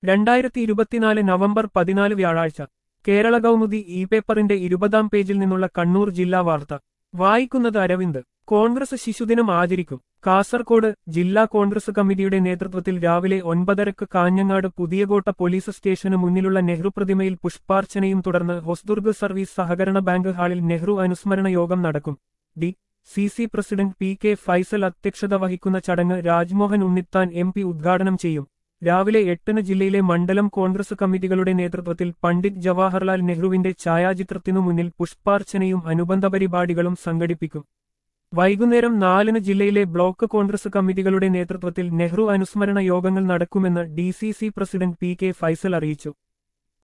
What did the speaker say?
രണ്ടായിരത്തി ഇരുപത്തിനാല് നവംബർ പതിനാല് വ്യാഴാഴ്ച കേരള കൗമുദി ഇ പേപ്പറിന്റെ ഇരുപതാം പേജിൽ നിന്നുള്ള കണ്ണൂർ ജില്ലാ വാർത്ത വായിക്കുന്നത് അരവിന്ദ് കോൺഗ്രസ് ശിശുദിനം ആചരിക്കും കാസർകോട് ജില്ലാ കോൺഗ്രസ് കമ്മിറ്റിയുടെ നേതൃത്വത്തിൽ രാവിലെ ഒൻപതരക്ക് കാഞ്ഞങ്ങാട് പുതിയകോട്ട പോലീസ് സ്റ്റേഷന് മുന്നിലുള്ള നെഹ്റു പ്രതിമയിൽ പുഷ്പാർച്ചനയും തുടർന്ന് ഹൊസ്ദുർഗ് സർവീസ് സഹകരണ ബാങ്ക് ഹാളിൽ നെഹ്റു അനുസ്മരണ യോഗം നടക്കും D C C president P K Faisal അധ്യക്ഷത വഹിക്കുന്ന ചടങ്ങ് രാജ്മോഹൻ ഉണ്ണിത്താൻ എം പി ഉദ്ഘാടനം ചെയ്യും രാവിലെ എട്ടിന് ജില്ലയിലെ മണ്ഡലം കോൺഗ്രസ് കമ്മിറ്റികളുടെ നേതൃത്വത്തിൽ പണ്ഡിറ്റ് ജവഹർലാൽ നെഹ്റുവിന്റെ ഛായാചിത്രത്തിനു മുന്നിൽ പുഷ്പാർച്ചനയും അനുബന്ധ പരിപാടികളും സംഘടിപ്പിക്കും വൈകുന്നേരം നാലിന് ജില്ലയിലെ ബ്ലോക്ക് കോൺഗ്രസ് കമ്മിറ്റികളുടെ നേതൃത്വത്തിൽ നെഹ്റു അനുസ്മരണ യോഗങ്ങൾ നടക്കുമെന്ന് D president P K Faisal അറിയിച്ചു